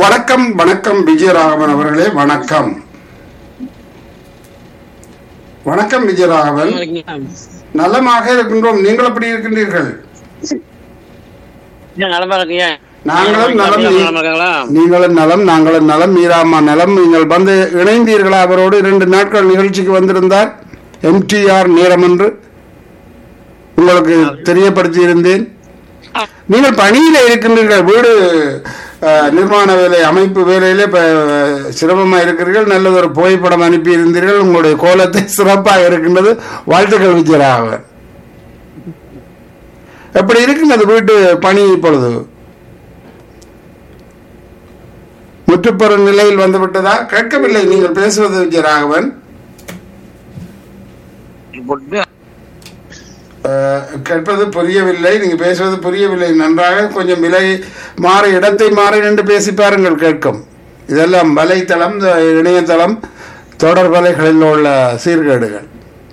வணக்கம் வணக்கம் விஜயராகவன் அவர்களே வணக்கம் வணக்கம் விஜயராகவன் நலமாக இருக்கின்றோம் நீங்கள் எப்படி இருக்கின்றீர்கள் நலமா இருக்கீங்க நாங்களும் நலம் நலமா இருக்காங்களா நீங்களும் நலம் நாங்களும் நலம் மீராமா நலம் நீங்கள் வந்து இணைந்தீர்களா அவரோடு இரண்டு நாட்கள் நிகழ்ச்சிக்கு வந்திருந்தார் எம்டிஆர் நேரம் என்று உங்களுக்கு தெரியப்படுத்தி இருந்தேன் நீங்கள் பணியில இருக்கின்றீர்கள் வீடு அஹ், நிர்மாண வேலை அமைப்பு வேலையில இப்ப அஹ், சிரமமா இருக்கிறீர்கள் நல்லது ஒரு புகைப்படம் அனுப்பி இருந்தீர்கள் உங்களுடைய கோலத்தை சிறப்பாக இருக்கின்றது வாழ்த்துக்கள் விஜயராக எப்படி இருக்கின்றது வீட்டு பணி இப்பொழுது முற்றுப்பெற நிலையில் வந்துவிட்டதா கேட்கவில்லை நீங்கள் பேசுவது விஜயராகவன் அஹ், கேட்பது புரியவில்லை நீங்க பேசுவது புரியவில்லை நன்றாக கொஞ்சம் விலை மாறி இடத்தை மாறி நின்று பேசி பாருங்கள் கேட்கும் இதெல்லாம் வலைத்தளம் இந்த இணையதளம் தொடர் வலைகளில் உள்ள சீர்கேடுகள்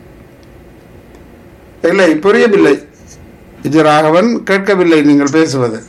இல்லை புரியவில்லை விஜயராகவன் கேட்கவில்லை நீங்கள் பேசுவது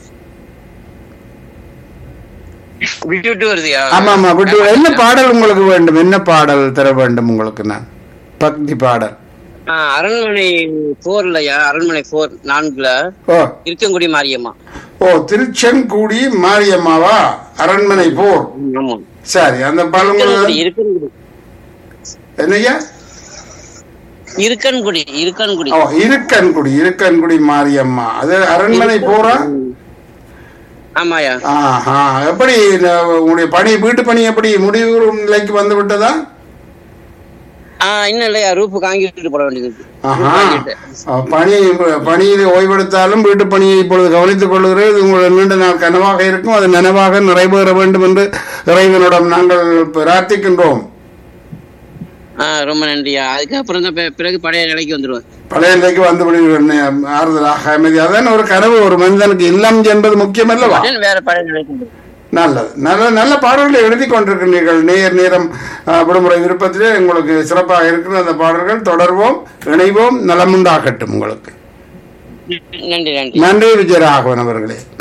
விட்டு விட்டு வருதுயா ஆமா ஆமா விட்டு என்ன பாடல் உங்களுக்கு வேண்டும் என்ன பாடல் தர வேண்டும் உங்களுக்கு நான் பக்தி பாடல் ஆ, அரண்மனை போர்லயா அரண்மனை போர் நான்குல ஓ இருக்கங்குடி மாரியம்மா ஓ திருச்செங்கூடி மாரியம்மாவா அரண்மனை போர் ஆமா சரி அந்த பாடல் இருக்கன்குடி உங்களுக்கு இருக்கன்குடி என்னய்யா இருக்கன்குடி இருக்கன்குடி ஓ இருக்கன்குடி இருக்கன்குடி மாரியம்மா அது அரண்மனை போரா ஆமாயா ஆஹா எப்படி இந்த உங்களுடைய பணி வீட்டு பணி எப்படி முடிவு நிலைக்கு வந்து விட்டதா ஆ இன்னும் இல்லையா ரூப்பு காங்கிட்டு போட வேண்டியது இருக்கு. ஆஹா வாங்கிட்டு. அஹ் பணி பணியில் ஓய்வெடுத்தாலும் வீட்டு பணியை இப்பொழுது கவனித்துக் கொள்கிறது இது உங்களுடைய நீண்ட நாள் கனவாக இருக்கும் அது நனவாக நிறைவேற வேண்டும் என்று இறைவனிடம் நாங்கள் பிரார்த்திக்கின்றோம் ஆ ரொம்ப நன்றியா அதுக்கப்புறம் தான் பி- பிறகு பழைய நிலைக்கு வந்துருவேன் பழைய நிலைக்கு வந்து விடுகிறேன் ஆறுதலாக அமைதி அதான் ஒரு கனவு ஒரு மனிதனுக்கு இல்லம் என்பது முக்கியமல்லவா உடனே வேற பழைய நிலைக்கு வந்துருவேன் நல்லது நல்ல நல்ல பாடல்களை எழுதி கொண்டிருக்கின்றீர்கள் நேர் நேரம் அஹ், விடுமுறை விருப்பத்திலே உங்களுக்கு சிறப்பாக இருக்கிற அந்த பாடல்கள் தொடர்வோம் இணைவோம் நலமுண்டாகட்டும் உங்களுக்கு நன்றி நன்றி நன்றி விஜயராகவன் அவர்களே